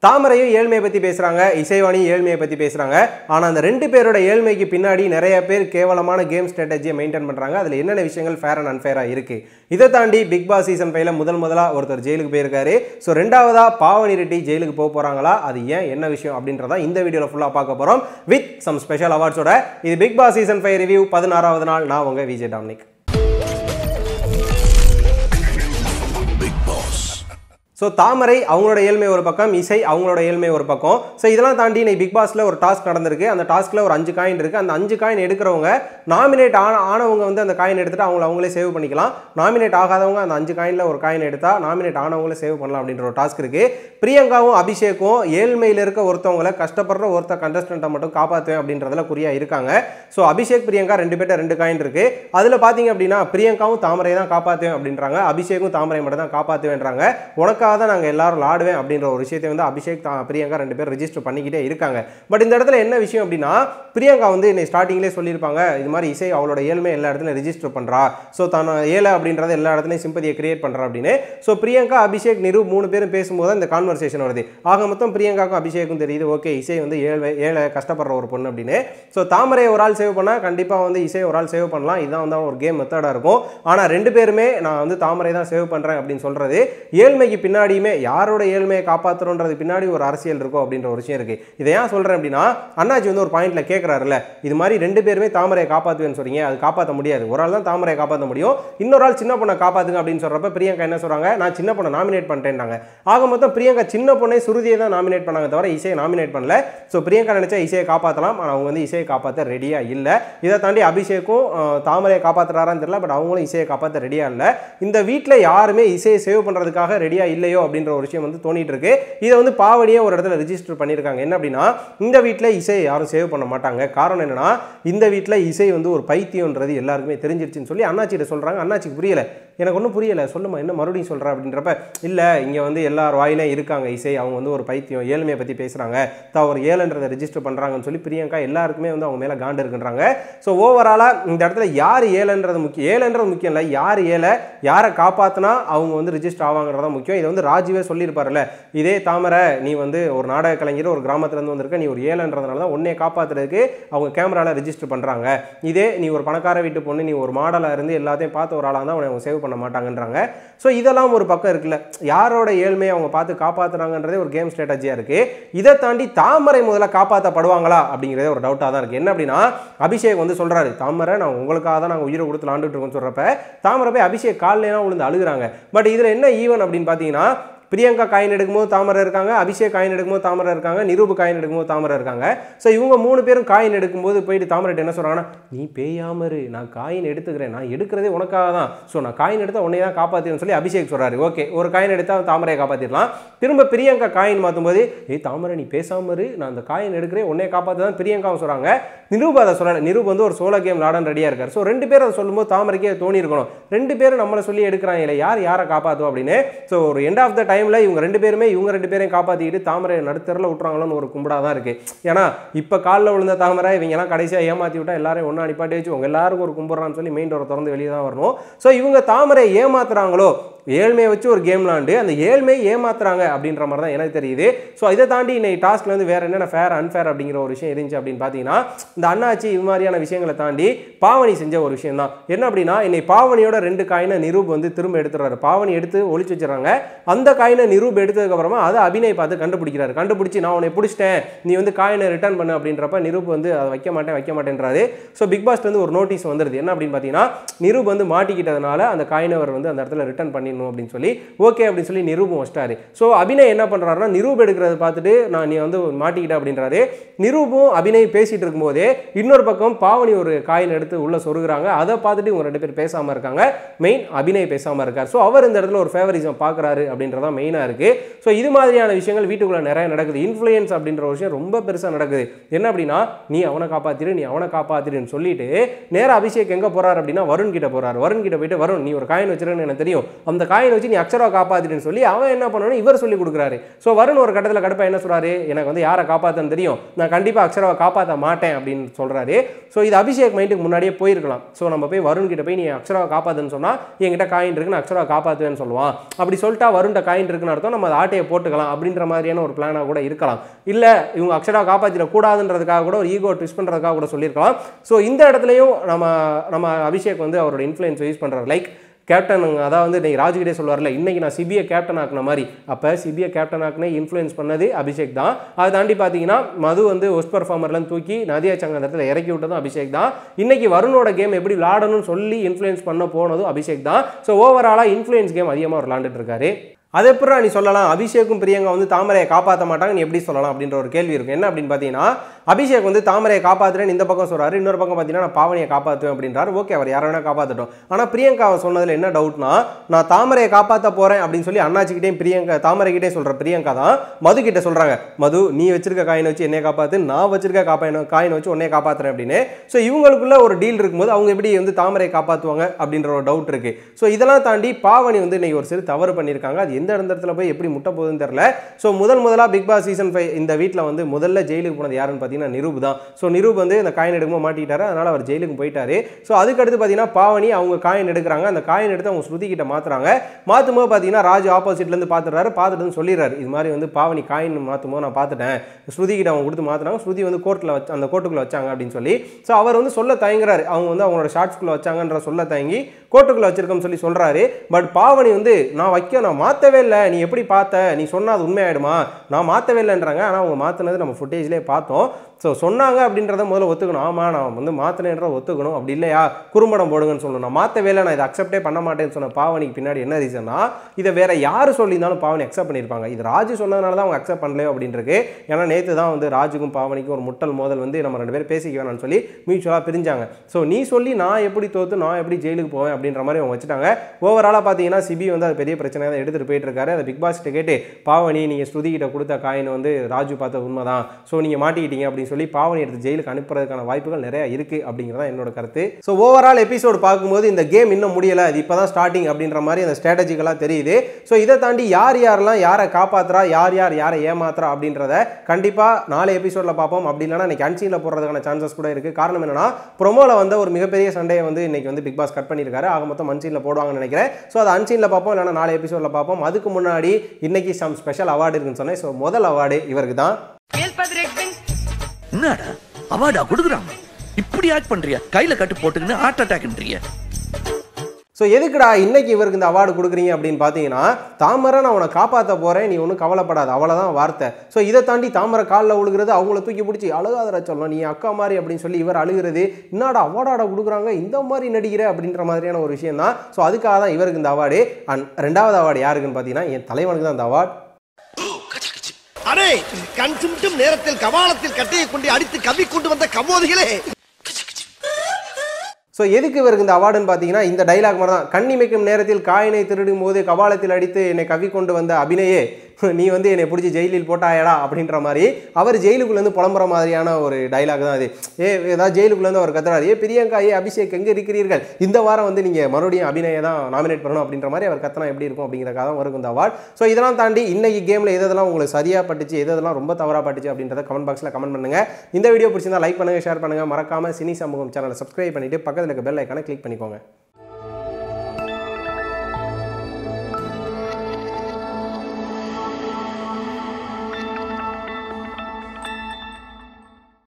தாமரையும் ஏழ்மையை பற்றி பேசுகிறாங்க இசைவாணியும் ஏழ்மையை பற்றி பேசுகிறாங்க ஆனால் அந்த ரெண்டு பேரோட ஏழ்மைக்கு பின்னாடி நிறைய பேர் கேவலமான கேம் ஸ்ட்ராட்டஜியை மெயின்டைன் பண்ணுறாங்க அதில் என்னென்ன விஷயங்கள் ஃபேர் அண்ட் அன்ஃபேராக இருக்குது இதை தாண்டி பிக் பாஸ் சீசன் ஃபைவ்ல முதல் முதலாக ஒருத்தர் ஜெயிலுக்கு போயிருக்காரு ஸோ ரெண்டாவதாக பாவனி ரெட்டி ஜெயிலுக்கு போக போகிறாங்களா அது ஏன் என்ன விஷயம் அப்படின்றத இந்த வீடியோவில் ஃபுல்லாக பார்க்க போகிறோம் வித் சம் ஸ்பெஷல் அவார்ட்ஸோட இது Bigg Boss season five review பதினாறாவது நாள் நான் உங்கள் விஜய் டாமினிக் ஸோ தாமரை அவங்களோட ஏழ்மை ஒரு பக்கம் இசை அவங்களோட ஏழ்மை ஒரு பக்கம் ஸோ இதெல்லாம் தாண்டி இன்னைக்கு பிக் பாஸில் ஒரு டாஸ்க் நடந்திருக்கு அந்த டாஸ்க்கில் ஒரு அஞ்சு காயின் இருக்குது அந்த அஞ்சு காயின் எடுக்கிறவங்க நாமினேட் ஆன ஆனவங்க வந்து அந்த காயின் எடுத்துட்டு அவங்கள அவங்களே சேவ் பண்ணிக்கலாம் நாமினேட் ஆகாதவங்க அந்த அஞ்சு காயினில் ஒரு காயின் எடுத்தால் நாமினேட் ஆனவங்களே சேவ் பண்ணலாம் அப்படின்ற ஒரு டாஸ்க் இருக்குது பிரியங்காவும் அபிஷேக்கும் ஏழ்மையில் இருக்க ஒருத்தவங்களை கஷ்டப்படுற ஒருத்த கண்டஸ்டண்ட்டை மட்டும் காப்பாற்றுவேன் அப்படின்றதுல குறியா இருக்காங்க ஸோ அபிஷேக் பிரியங்கா ரெண்டு பேர்ட்ட ரெண்டு காயின் இருக்குது அதில் பார்த்தீங்க அப்படின்னா பிரியங்காவும் தாமரை தான் காப்பாற்றுவேன் அப்படின்றாங்க அபிஷேக்கும் தாமரை மட்டும் தான் காப்பாற்றுவேன்றாங்க உனக்காக தான் நாங்கள் எல்லாரும் விளாடுவேன் அப்படின்ற ஒரு விஷயத்தை வந்து அபிஷேக் தா பிரியங்கா ரெண்டு பேர் ரெஜிஸ்டர் பண்ணிக்கிட்டே இருக்காங்க பட் இந்த இடத்துல என்ன விஷயம் அப்படின்னா பிரியங்கா வந்து இன்னைக்கு ஸ்டார்டிங்லேயே சொல்லியிருப்பாங்க இது மாதிரி இசை அவளோட ஏழ்மை எல்லா இடத்துலையும் ரெஜிஸ்டர் பண்ணுறா ஸோ தான் ஏழை அப்படின்றத எல்லா இடத்துலையும் சிம்பதியை கிரியேட் பண்ணுறா அப்படின்னு ஸோ பிரியங்கா அபிஷேக் நிரு மூணு பேரும் பேசும்போது தான் இந்த கான்வர்சேஷன் வருது ஆக மொத்தம் பிரியங்காக்கும் அபிஷேக்கும் தெரியுது ஓகே இசை வந்து ஏழை ஏழை கஷ்டப்படுற ஒரு பொண்ணு அப்படின்னு ஸோ தாமரை ஒரு ஆள் சேவ் பண்ணால் கண்டிப்பாக வந்து இசை ஒரு ஆள் சேவ் பண்ணலாம் இதுதான் வந்து ஒரு கேம் மெத்தடாக இருக்கும் ஆனால் ரெண்டு பேருமே நான் வந்து தாமரை தான் சேவ் பண்ணுறேன் அப்படின்னு சொல்கிறது ஏழ்மைக்கு பின்னாடியுமே யாரோட ஏழ்மையை காப்பாற்றுறோன்றது பின்னாடி ஒரு அரசியல் இருக்கும் அப்படின்ற ஒரு விஷயம் இருக்குது இதை ஏன் சொல்கிறேன் அப்படின்னா அண்ணாச்சி வந்து ஒரு பாயிண்ட்ல கேட்குறாருல்ல இது மாதிரி ரெண்டு பேருமே தாமரையை காப்பாற்றுவேன்னு சொல்றீங்க அது காப்பாற்ற முடியாது ஒரு ஆள் தான் தாமரையை காப்பாற்ற முடியும் இன்னொரு ஆள் சின்ன பொண்ணை காப்பாற்றுங்க அப்படின்னு சொல்கிறப்ப பிரியங்கா என்ன சொல்கிறாங்க நான் சின்ன பொண்ணை நாமினேட் பண்ணிட்டேன்னாங்க ஆக மொத்தம் பிரியங்கா சின்ன பொண்ணை சுருதியை தான் நாமினேட் பண்ணாங்க தவிர இசையை நாமினேட் பண்ணல ஸோ பிரியங்கா நினைச்சா இசையை காப்பாற்றலாம் ஆனால் அவங்க வந்து இசையை காப்பாற்ற ரெடியாக இல்லை இதை தாண்டி அபிஷேக்கும் அஹ், தாமரையை காப்பாற்றுறாரான்னு தெரியல பட் அவங்களும் இசையை காப்பாற்ற ரெடியாக இல்லை இந்த வீட்டில் யாருமே இசையை சேவ் பண்ணுறதுக்காக ரெடியாக இல்லையோ அப்படின்ற ஒரு விஷயம் வந்து தோணிட்டு இருக்கு இதை வந்து பாவடியே ஒரு இடத்துல ரிஜிஸ்டர் பண்ணியிருக்காங்க என்ன அப்படின்னா இந்த வீட்டில் இசையை யாரும் சேவ் பண்ண மாட்டாங்க காரணம் என்னன்னா இந்த வீட்டில் இசை வந்து ஒரு பைத்தியம்ன்றது எல்லாருக்குமே தெரிஞ்சிருச்சுன்னு சொல்லி அண்ணாச்சிட்ட சொல்கிறாங்க அண்ணாச்சிக்கு புரியல எனக்கு ஒன்றும் புரியல சொல்லுமா என்ன மறுபடியும் சொல்கிறா அப்படின்றப்ப இல்லை இங்கே வந்து எல்லார் வாயிலையும் இருக்காங்க இசை அவங்க வந்து ஒரு பைத்தியம் ஏழ்மையை பற்றி பேசுகிறாங்க தான் ஒரு ஏழுன்றதை ரெஜிஸ்டர் பண்ணுறாங்கன்னு சொல்லி பிரியங்கா எல்லாருக்குமே வந்து அவங்க மேலே காண்டு இருக்குன்றாங்க ஸோ ஓவராலாக இந்த இடத்துல யார் ஏழைன்றது முக்கியம் ஏழைன்றது முக்கியம் இல்லை யார் ஏழை யாரை காப்பாற்றினா அவங்க வந்து ரிஜிஸ்டர் ஆவாங்கிறது தான் முக்கியம் இதை வந்து ராஜுவே சொல்லியிருப்பார்ல இதே தாமரை நீ வந்து ஒரு நாடக கலைஞர் ஒரு கிராமத்துலேருந்து வந்திருக்க நீ ஒரு ஏழைன்றதுனால தான் உன்னைய காப்பாற்றுறதுக்கு அவங்க கேமராவில் ரெஜிஸ்டர் பண்ணுறாங்க இதே நீ ஒரு பணக்கார வீட்டு பொண்ணு நீ ஒரு மாடலாக இருந்து எல்லாத்தையும் பார்த்து ஒரு ஆளாக தான் அவங்க சேவ் பண்ண மாட்டாங்கன்றாங்க ஸோ இதெல்லாம் ஒரு பக்கம் இருக்குல்ல யாரோட ஏழ்மையை அவங்க பார்த்து காப்பாற்றுறாங்கன்றதே ஒரு கேம் ஸ்ட்ராட்டஜியாக இருக்குது இதை தாண்டி தாமரை முதல்ல காப்பாற்றப்படுவாங்களா அப்படிங்கிறதே ஒரு டவுட்டாக தான் இருக்குது என்ன அப்படின்னா அபிஷேக் வந்து சொல்கிறாரு தாமரை நான் உங்களுக்காக தான் நாங்கள் உயிரை கொடுத்து விளாண்டுட்டு இருக்கோம்னு சொல்கிறப்ப தாமரை போய் அபிஷேக் காலிலாம் விழுந்து அழுகுறாங்க பட் இதில் என்ன ஈவன் அப்படின்னு பார்த்தீங்கன்னா பிரியங்கா காயின் எடுக்கும்போது தாமரை இருக்காங்க அபிஷேக் காயின் எடுக்கும்போது தாமரை இருக்காங்க நிரூபு காயின் எடுக்கும்போது தாமரை இருக்காங்க ஸோ இவங்க மூணு பேரும் காயின் எடுக்கும்போது போயிட்டு தாமரைட்ட என்ன சொல்கிறாங்கன்னா நீ பேயாமரு நான் காயின் எடுத்துக்கிறேன் நான் எடுக்கிறதே உனக்காக தான் ஸோ நான் காயின் எடுத்தால் உன்னை தான் காப்பாற்றின்னு சொல்லி அபிஷேக் சொல்கிறாரு ஓகே ஒரு காயின் எடுத்தால் தாமரையை காப்பாற்றிடலாம் திரும்ப பிரியங்கா காயின் மாற்றும்போது ஏய் தாமரை நீ பேசாமரு நான் அந்த காயின் எடுக்கிறேன் உன்னைய காப்பாற்ற தான் பிரியங்காவும் சொல்கிறாங்க நிரூப அதை சொல்லலை நிரூப் வந்து ஒரு சோலோ கேம் விளாடன் ரெடியாக இருக்கார் ஸோ ரெண்டு பேரும் அதை சொல்லும்போது தாமரைக்கே தோணி இருக்கணும் ரெண்டு பேரும் நம்மளை சொல்லி எடுக்கிறாங்க இல்லை யார் யாரை காப்பாற்றுவோம் அப்படின்னு ஸோ ஒரு எண்ட் ஆஃப் த டைமில் இவங்க ரெண்டு பேருமே இவங்க ரெண்டு பேரையும் காப்பாற்றிக்கிட்டு தாமரை நடுத்தரில் விட்றாங்களோன்னு ஒரு கும்பிடா தான் இருக்குது ஏன்னா இப்போ காலில் விழுந்த தாமரை இவங்கெல்லாம் கடைசியாக ஏமாற்றி விட்டா எல்லாரையும் ஒன்றா நிப்பாட்டி வச்சு உங்க எல்லாருக்கும் ஒரு கும்பிட்றான்னு சொல்லி மெயின் டோரை திறந்து வெளியே தான் வரணும் ஸோ இவங்க தாமரை ஏமாத்துறாங்களோ ஏழ்மையை வச்சு ஒரு கேம் விளாண்டு அந்த ஏழ்மையை ஏமாத்துறாங்க அப்படின்ற மாதிரி தான் எனக்கு தெரியுது ஸோ இதை தாண்டி இன்னைக்கு டாஸ்க்ல வந்து வேற என்னென்ன ஃபேர் அன்ஃபேர் அப்படிங்கிற ஒரு விஷயம் இருந்துச்சு அப்படின்னு பார்த்தீங்கன்னா இந்த அண்ணாச்சி இது மாதிரியான விஷயங்களை தாண்டி பாவனி செஞ்ச ஒரு விஷயம் தான் என்ன அப்படின்னா இன்னைக்கு பாவனியோட ரெண்டு காயினை நிரூப் வந்து திரும்ப எடுத்துறாரு பாவனி எடுத்து ஒளிச்சு வச்சிடறாங்க அந்த காயினை நிரூப் எடுத்ததுக்கு அப்புறமா அதை அபிநய் பார்த்து கண்டுபிடிக்கிறாரு கண்டுபிடிச்சி நான் உன்னை பிடிச்சிட்டேன் நீ வந்து காயினை ரிட்டர்ன் பண்ணு அப்படின்றப்ப நிரூப் வந்து அதை வைக்க மாட்டேன் வைக்க மாட்டேன்றாரு ஸோ பிக் பாஸ்ட் வந்து ஒரு நோட்டீஸ் வந்துருது என்ன அப்படின்னு பார்த்தீங்கன்னா நிரூப் வந்து மாட்டிக்கிட்டதுனால அந்த காயினை அவர் வந்து அந்த இடத்துல ரிட்டர்ன் பண்ணிடணும் அப்படின்னு சொல்லி ஓகே அப்படின்னு சொல்லி நிரூபம் வச்சிட்டாரு ஸோ அபிநய் என்ன பண்ணுறாருன்னா நிரூப் எடுக்கிறத பார்த்துட்டு நான் நீ வந்து மாட்டிக்கிட்ட அப்படின்றாரு நிரூபும் அபிநய் பேசிட்டு இருக்கும்போதே இன்னொரு பக்கம் பாவனி ஒரு காயின் எடுத்து உள்ள சொருகுறாங்க அதை பார்த்துட்டு இவங்க ரெண்டு பேர் பேசாமல் இருக்காங்க மெயின் அபிநய் பேசாமல் இருக்கார் ஸோ அவர் இந்த இடத்துல ஒரு ஃபேவரிசம் பார்க்குறாரு அப்படின்றதான் மெயினாக இருக்குது ஸோ இது மாதிரியான விஷயங்கள் வீட்டுக்குள்ளே நிறைய நடக்குது இன்ஃப்ளூயன்ஸ் அப்படின்ற ஒரு விஷயம் ரொம்ப பெருசாக நடக்குது என்ன அப்படின்னா நீ அவனை காப்பாத்திரு நீ அவனை காப்பாத்திருன்னு சொல்லிட்டு நேரா அபிஷேக் எங்கே போறாரு அப்படின்னா வருண் கிட்ட போறாரு வருண் கிட்ட போயிட்டு வருண் நீ ஒரு காயின் வச்சிருன்னு எனக்கு தெரியும் அந்த காயின் வச்சு நீ அக்ஷரா காப்பாத்திட்டுன்னு சொல்லி அவன் என்ன பண்ணணும் இவர் சொல்லி கொடுக்குறாரு ஸோ வருண் ஒரு கட்டத்தில் கடுப்பா என்ன சொல்றாரு எனக்கு வந்து யாரை காப்பாத்தன்னு தெரியும் நான் கண்டிப்பாக அக்ஷராவை காப்பாற்ற மாட்டேன் அப்படின்னு சொல்றாரு ஸோ இது அபிஷேக் மைண்டுக்கு முன்னாடியே போயிருக்கலாம் ஸோ நம்ம போய் வருண் கிட்ட போய் நீ அக்ஷராவை காப்பாத்துன்னு சொன்னா என்கிட்ட காயின் இருக்கு நான் அக்ஷராவை காப்பாற்றுவேன்னு சொல்லுவான் அப்படி சொல்லிட்டா வருண்ட காயின் இருக்குன்னு அர்த்தம் நம்ம அதை ஆட்டையை போட்டுக்கலாம் அப்படின்ற மாதிரியான ஒரு பிளானாக கூட இருக்கலாம் இல்லை இவங்க அக்ஷராவை காப்பாற்றிட கூடாதுன்றதுக்காக கூட ஒரு ஈகோ ட்விஸ்ட் பண்ணுறதுக்காக கூட சொல்லியிருக்கலாம் ஸோ இந்த இடத்துலையும் நம்ம நம்ம அபிஷேக் வந்து அவரோட இன்ஃப்ளூயன்ஸ் யூஸ் பண்ணுறாரு லைக் கேப்டன் அதாவது இன்னைக்கு ராஜுகிட்டே சொல்லுவார்ல இன்னைக்கு நான் சிபிஐ கேப்டன் ஆக்குன மாதிரி அப்போ சிபிஐ கேப்டன் ஆக்குனே இன்ஃப்ளூயன்ஸ் பண்ணது அபிஷேக் தான் அதை தாண்டி பார்த்தீங்கன்னா மது வந்து ஒஸ்ட் பர்ஃபார்மர்லாம் தூக்கி நதியா சங்க அந்த இடத்துல இறக்கி விட்டதும் அபிஷேக் தான் இன்னைக்கு வருணோட கேம் எப்படி விளாடணும்னு சொல்லி இன்ஃப்ளூயன்ஸ் பண்ண போனதும் அபிஷேக் தான் ஸோ ஓவராலாக இன்ஃப்ளூயன்ஸ் கேம் அதிகமாக அவர் விளாண்டுட்டு இருக்காரு அது எப்பறம் நீ சொல்லலாம் அபிஷேக்கும் பிரியங்கா வந்து தாமரையை காப்பாற்ற மாட்டாங்க நீ எப்படி சொல்லலாம் அப்படின்ற ஒரு கேள்வி இருக்கும் என்ன அப்படின்னு பார்த்தீங்கன்னா அபிஷேக் வந்து தாமரையை காப்பாற்றுறேன்னு இந்த பக்கம் சொல்றாரு இன்னொரு பக்கம் பார்த்தீங்கன்னா நான் பாவனையை காப்பாற்றுவேன் அப்படின்றாரு ஓகே அவர் யாரை வேணா காப்பாற்றட்டும் ஆனால் பிரியங்கா சொன்னதில் என்ன டவுட்னா நான் தாமரையை காப்பாற்ற போறேன் அப்படின்னு சொல்லி அண்ணாச்சிக்கிட்டையும் பிரியங்கா தாமரைக்கிட்டே சொல்ற பிரியங்கா தான் மது கிட்ட சொல்றாங்க மது நீ வச்சிருக்க காயினை வச்சு என்னைய காப்பாத்து நான் வச்சிருக்க காப்பாயின காயினை வச்சு உன்னைய காப்பாத்துறேன் அப்படின்னு ஸோ இவங்களுக்குள்ள ஒரு டீல் இருக்கும்போது அவங்க எப்படி வந்து தாமரையை காப்பாற்றுவாங்க அப்படின்ற ஒரு டவுட் இருக்கு ஸோ இதெல்லாம் தாண்டி பாவனி வந்து இன்னைக்கு ஒரு சிறு தவறு பண்ணியிருக்காங்க அது எந்த இடத்துல போய் எப்படி முட்டை போகுதுன்னு தெரியல ஸோ முதல் முதலாக பிக் பாஸ் சீசன் ஃபைவ் இந்த வீட்டில் வந்து முதல்ல ஜெயிலுக்கு போனது யாருன்னு பார்த்தீங்கன்னா நிரூப் தான் ஸோ நிரூப் வந்து இந்த காயின் எடுக்கும்போது மாட்டிக்கிட்டாரு அதனால அவர் ஜெயிலுக்கு போயிட்டாரு ஸோ அதுக்கடுத்து பார்த்தீங்கன்னா பாவனி அவங்க காயின் எடுக்கிறாங்க அந்த காயின் எடுத்து அவங்க ஸ்ருதி கிட்ட மாத்துறாங்க மாற்றும் போது பார்த்தீங்கன்னா ராஜு ஆப்போசிட்லேருந்து பார்த்துறாரு பார்த்துட்டு வந்து சொல்லிடுறாரு இது மாதிரி வந்து பாவனி காயின் மாற்றும் போது நான் பார்த்துட்டேன் ஸ்ருதி கிட்ட அவங்க கொடுத்து மாற்றினாங்க ஸ்ருதி வந்து கோர்ட்டில் வச்சு அந்த கோர்ட்டுக்குள்ளே வச்சாங்க அப்படின்னு சொல்லி ஸோ அவர் வந்து சொல்ல தயங்குறாரு அவங்க வந்து அவங்களோட ஷார்ட்ஸ்குள்ளே வச்சாங்கன்ற சொல்ல தயங்கி கோர்ட்டுக்குள்ளே வச்சிருக்கோம்னு சொல்லி சொல்கிறாரு பட் பாவனி வந்து நான் வைக்க நான் மாற்றவே இல்லை நீ எப்படி பார்த்த நீ சொன்னா அது உண்மையாயிடுமா நான் மாற்றவே இல்லைன்றாங்க ஆனால் அவங்க மாற்றினது நம்ம ஃபுட்டேஜ்லேயே பார்த்தோம் ஸோ சொன்னாங்க அப்படின்றத முதல்ல ஒத்துக்கணும் ஆமாம் நான் வந்து மாற்றினேன்ற ஒத்துக்கணும் அப்படி இல்லையா குறும்படம் போடுங்கன்னு சொல்லணும் நான் மாற்றவே இல்லை நான் இதை அக்செப்டே பண்ண மாட்டேன்னு சொன்ன பாவனிக்கு பின்னாடி என்ன ரீசன்னா இதை வேற யார் சொல்லியிருந்தாலும் பாவனி அக்செப்ட் பண்ணியிருப்பாங்க இது ராஜு சொன்னதுனால தான் அவங்க அக்செப்ட் பண்ணலையோ அப்படின்றது ஏன்னா நேற்று தான் வந்து ராஜுக்கும் பாவனிக்கும் ஒரு முட்டல் மோதல் வந்து நம்ம ரெண்டு பேரும் பேசிக்க வேணாம்னு சொல்லி மியூச்சுவலாக பிரிஞ்சாங்க ஸோ நீ சொல்லி நான் எப்படி தோத்து நான் எப்படி ஜெயிலுக்கு போவேன் அப்படின்ற மாதிரி அவங்க வச்சுட்டாங்க ஓவராலாக பார்த்தீங்கன்னா சிபி வந்து அது பெரிய பிரச்சனையாக தான் எடுத்துகிட்டு போயிட்டு இருக்காரு அதை பிக் பாஸ் கேட்டு பாவனி நீங்கள் ஸ்ருதி கிட்ட கொடுத்த காயின் வந்து ராஜு பார்த்த உண்மைதான் ஸோ நீங்கள் மாட்டிக்கிட்டீங்க அப்படின்னு சொல்லி பாவனி எடுத்து ஜெயிலுக்கு அனுப்புறதுக்கான வாய்ப்புகள் நிறைய இருக்குது அப்படிங்கிறதான் என்னோட கருத்து ஸோ ஓவரால் எபிசோடு பார்க்கும்போது இந்த கேம் இன்னும் முடியலை அது இப்போ தான் ஸ்டார்டிங் அப்படின்ற மாதிரி அந்த ஸ்ட்ராட்டஜிக்கலாக தெரியுது ஸோ இதை தாண்டி யார் யாரெல்லாம் யாரை காப்பாற்றுறா யார் யார் யாரை ஏமாத்துறா அப்படின்றத கண்டிப்பாக நாலு எபிசோடில் பார்ப்போம் அப்படி இல்லைனா இன்னைக்கு அன்சீனில் போடுறதுக்கான சான்சஸ் கூட இருக்குது காரணம் என்னன்னா ப்ரொமோவில் வந்து ஒரு மிகப்பெரிய சண்டையை வந்து இன்னைக்கு வந்து பிக் பாஸ் கட் பண்ணியிருக்காரு ஆக மொத்தம் அன்சீனில் போடுவாங்கன்னு நினைக்கிறேன் ஸோ அது அன்சீனில் பார்ப்போம் இல்லைனா நாலு எபிசோடில் பார்ப்போம் அதுக்கு முன்னாடி இன்னைக்கு சம் ஸ்பெஷல் அவார்டு இருக்குன்னு சொன்னேன் ஸோ முதல் அவார்டு இவருக்கு தான் என்னடா அவார்டா கொடுக்குறாங்க இப்படி ஆக்ட் பண்றியா கையில கட்டு போட்டுக்கின்னு ஹார்ட் அட்டாக்ன்றிய ஸோ எதுக்குடா இன்னைக்கு இவருக்கு இந்த அவார்டு கொடுக்குறீங்க அப்படின்னு பார்த்தீங்கன்னா தாமரை நான் உன்னை காப்பாற்ற போகிறேன் நீ ஒன்றும் கவலைப்படாத அவ்வளோதான் வார்த்தை ஸோ இதை தாண்டி தாமரை காலில் விழுகிறது அவங்கள தூக்கி பிடிச்சி அழுகாதரா சொல்லணும் நீ அக்கா மாதிரி அப்படின்னு சொல்லி இவர் அழுகிறது என்னடா அவார்டாட கொடுக்குறாங்க இந்த மாதிரி நடிக்கிற அப்படின்ற மாதிரியான ஒரு விஷயம் தான் ஸோ அதுக்காக தான் இவருக்கு இந்த அவார்டு அண்ட் ரெண்டாவது அவார்டு யாருக்குன்னு பார்த்தீங்கன்னா என் தலைவனுக்கு தான் இந்த அவார்டு அடே கண் சிமிட்டும் நேரத்தில் கபாலத்தில் கட்டையை கொண்டு அடித்து கவி கொண்டு வந்த கமோதிகளே ஸோ எதுக்கு இவருக்கு இந்த அவார்டுன்னு பார்த்தீங்கன்னா இந்த டைலாக் மாதிரி தான் கண்ணிமைக்கும் நேரத்தில் காயினை திருடும் போது கபாலத்தில் அடித்து என்னை கவி கொண்டு வந்த அபிநயே நீ வந்து என்னை பிடிச்சி ஜெயிலில் போட்டாயடா அப்படின்ற மாதிரி அவர் ஜெயிலுக்குள்ளேருந்து புலம்புற மாதிரியான ஒரு டைலாக் தான் அது ஏ ஏதாவது ஜெயிலுக்குள்ளேருந்து அவர் கத்துறாரு ஏ பிரியங்கா ஏ அபிஷேக் எங்கே இருக்கிறீர்கள் இந்த வாரம் வந்து நீங்கள் மறுபடியும் அபிநயை தான் நாமினேட் பண்ணணும் அப்படின்ற மாதிரி அவர் கத்தனா எப்படி இருக்கும் அப்படிங்கிறக்காக தான் வரும் இந்த அவார்ட் ஸோ இதெல்லாம் தாண்டி இன்னைக்கு கேமில் எதெல்லாம் உங்களுக்கு சரியாக பட்டுச்சு எதெல்லாம் ரொம்ப தவறாக பட்டுச்சு அப்படின்றத கமெண்ட் பாக்ஸில் கமெண்ட் பண்ணுங்க இந்த வீடியோ பிடிச்சிருந்தா லைக் பண்ணுங்க ஷேர் பண்ணுங்க மறக்காம சினி சமூகம் சேனலை சப்ஸ்கிரைப் பண்ணிட்டு பக்கத்தில் இருக்க பெல் ஐக்கானை கிளிக் பண்ணிக்கோங்க